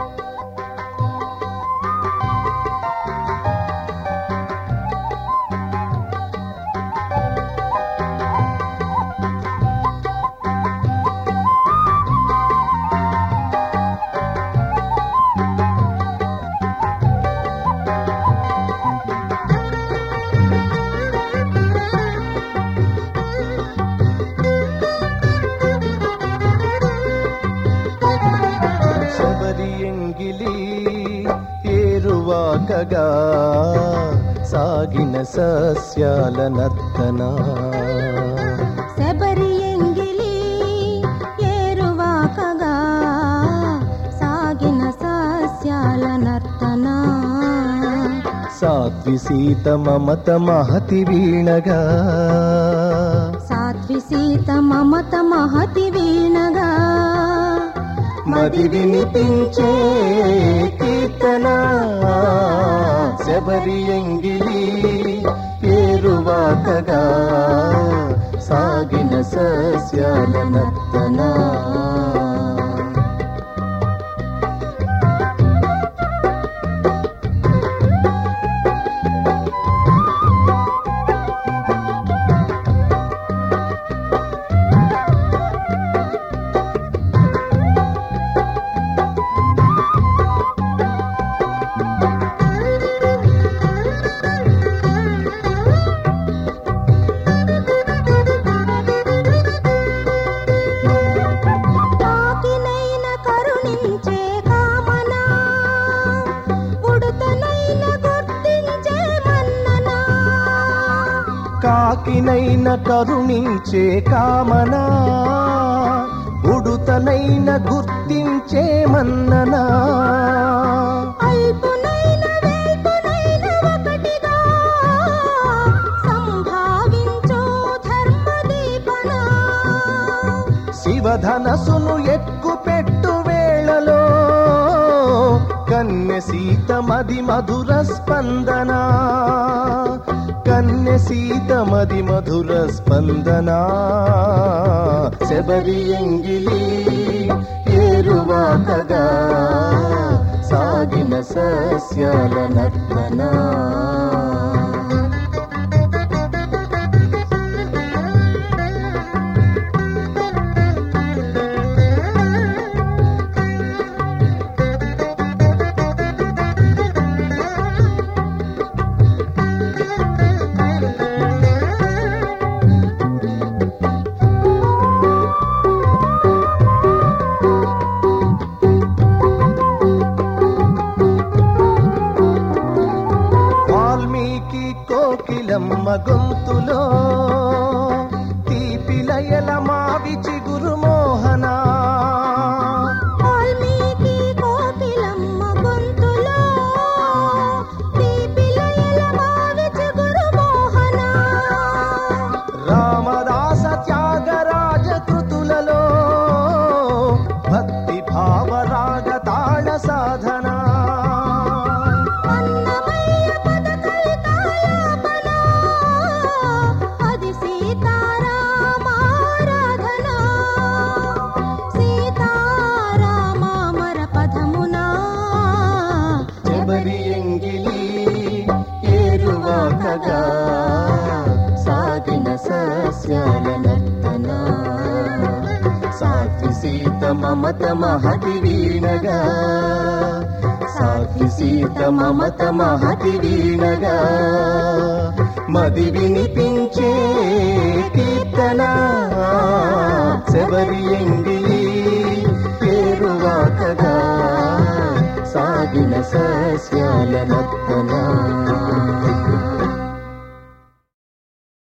శబరి ఎంగిలి ఏరువాకగా సాగిన సస్యాల నర్తన శబరి ఎంగిలి ఏరువాకగా సాగిన సస్యాల నర్తన సాత్వి సీత మమత మహతి వీణగా సాత్వి సీత మమత మహతి వీణగా మది వినిపించే కీర్తన శబరి ఎంగిలి ఏరువాకగా సాగిన సస్యాల నర్తన కాకినైన కరుణించే కామనా ఉడుతనైన గుర్తించే మన్ననా కాకినైన కరుణించే కామనా ఉడుతనైన గుర్తించే మన్ననా అల్పునైన వెల్పునైన ఒకటిగా సంభావించు ధర్మదీపన శివధనసును ఎక్కుపెట్టు వేళలో కన్య సీత మది మధుర స్పందన కన్య సీత మది మధుర స్పందన శబరి ఎంగిలి ఏరువాకగా సాగిన సస్యాల నర్తన వాల్మీకి కోకిలమ్మ గొంతులో తీపిలయల మావి చిగురు మోహన వాల్మీకి కోకిలమ్మ గొంతులో దీపిలయల మావి చిగురు మోహన రామదాస త్యాగరాజ కృతులలో భక్తి భావ రాగ తాళ సాధన అన్నమయ్య పద కవితాలాపన అది సీతారామారాధన సీతారామామర పదమునా శబరి ఎంగిలి ఏరువాకగా సాగిన సస్యాల నర్తన సాత్వి సీత మమత మహతి వీణగా సాత్వి సీత మమత మహతి వీణగా మది వినిపించే కీర్తన శబరి ఎంగిలి ఏరువాకగా సాగిన సస్యాల నర్తన